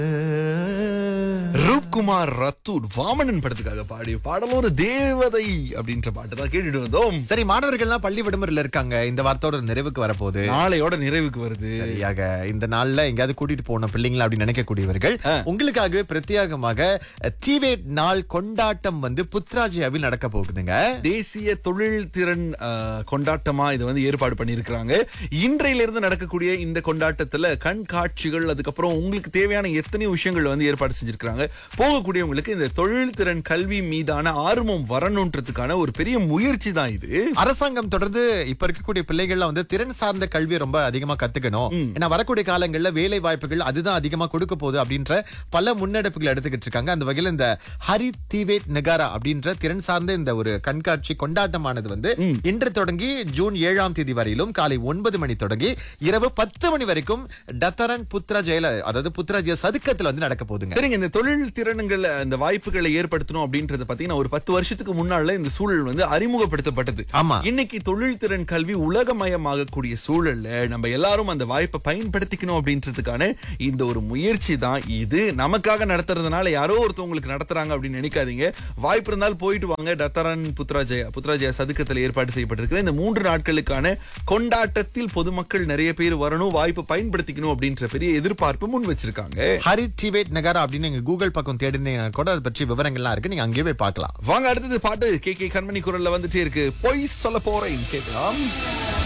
ரூப்குமார் ரத்தூர் வாமனன் படத்துக்காக பாடிய பாடலும் ஒரு தேவதை அப்படின்ற பாட்டு தான் கேட்டுட்டு வந்தோம் சரி மாணவர்கள்லாம் பள்ளி விடுமுறையில இருக்காங்க இந்த வாரத்தோட நிறைவுக்கு வரப்போகுது நாளையோட நிறைவுக்கு வருது சரியாக இந்த நாள்ல எங்கேயாவது கூட்டிட்டு போன பிள்ளைங்களா அப்படி நினைக்கக்கூடியவர்கள் உங்களுக்காகவே பிரத்யேகமாக தீவேட் நாள் கொண்டாட்டம் வந்து புத்ராஜியாவில் நடக்க போகுதுங்க தேசிய தொழில் திறன் அஹ், கொண்டாட்டமா இதை வந்து ஏற்பாடு பண்ணியிருக்கிறாங்க இன்றையில இருந்து நடக்கக்கூடிய இந்த கொண்டாட்டத்துல கண்காட்சிகள் அதுக்கப்புறம் உங்களுக்கு தேவையான எத்தனையோ விஷயங்கள் வந்து ஏற்பாடு செஞ்சிருக்கிறாங்க போகக்கூடியவங்களுக்கு இந்த தொழில் திறன் கல்வி மீதான ஆர்வம் வரணுன்றதுக்கான ஒரு பெரிய முயற்சி தான் இது அரசாங்கம் தொடர்ந்து இப்ப இருக்கக்கூடிய பிள்ளைகள்லாம் வந்து திறன் சார்ந்த கல்வியை ரொம்ப அதிகமா கத்துக்கணும் ஏன்னா வரக்கூடிய காலங்கள்ல வேலை வாய்ப்புகள் அதுதான் அதிகமா கொடுக்க போகுது அப்படின்ற பல முன்னெடுப்புகள் எடுத்துக்கிட்டு இருக்காங்க அந்த வகையில இந்த ஹரி தீவேட் நகாரா அப்படின்ற திறன் சார்ந்த இந்த ஒரு கண்காட்சி கொண்டாட்டமானது வந்து இன்று தொடங்கி ஜூன் ஏழாம் தேதி வரையிலும் காலை ஒன்பது மணி தொடங்கி இரவு பத்து மணி வரைக்கும் டத்தரன் புத்ரா ஜெயல அதாவது புத்ரா ஜெய சதுக்கத்துல வந்து நடக்க போகுதுங்க சரிங்க இந்த தொழில் திறன்கள் அந்த வாய்ப்புகளை ஏற்படுத்தணும் அப்படின்றது பாத்தீங்கன்னா ஒரு பத்து வருஷத்துக்கு முன்னால இந்த சூழல் வந்து அறிமுகப்படுத்தப்பட்டது ஆமா. இன்னைக்கு தொழில் திறன் கல்வி உலகமயமாகக்கூடிய சூழல்ல நம்ம எல்லாரும் அந்த வாய்ப்பை பயன்படுத்திக்கணும் அப்படின்றதுக்கான இந்த ஒரு முயற்சி தான் இது நமக்காக நடத்துறதுனால யாரோ ஒருத்தவங்களுக்கு நடத்துறாங்க அப்படின்னு நினைக்காதீங்க வாய்ப்பு இருந்தால் போயிட்டு வாங்க டத்தரன் புத்ராஜயா புத்ராஜயா சதுக்கத்தில் ஏற்பாடு செய்யப்பட்டிருக்கிற இந்த மூன்று நாட்களுக்கான கொண்டாட்டத்தில் பொதுமக்கள் நிறைய பேர் வரணும் வாய்ப்பை பயன்படுத்திக்கணும் அப்படின்ற பெரிய எதிர்பார்ப்பு முன் வச்சிருக்காங்க ஹரி டிவேட் நகாரா அப்படின்னு நீங்க கூகுள் பக்கம் தேடினீங்கன்னா கூட அதை பற்றி விவரங்கள்லாம் இருக்கு நீங்க அங்கேயே போய் பார்க்கலாம் வாங்க அடுத்தது பாட்டு கே கே கண்மணி குரல்ல வந்துட்டே இருக்கு பொய் சொல்ல போறேன் கேட்கலாம்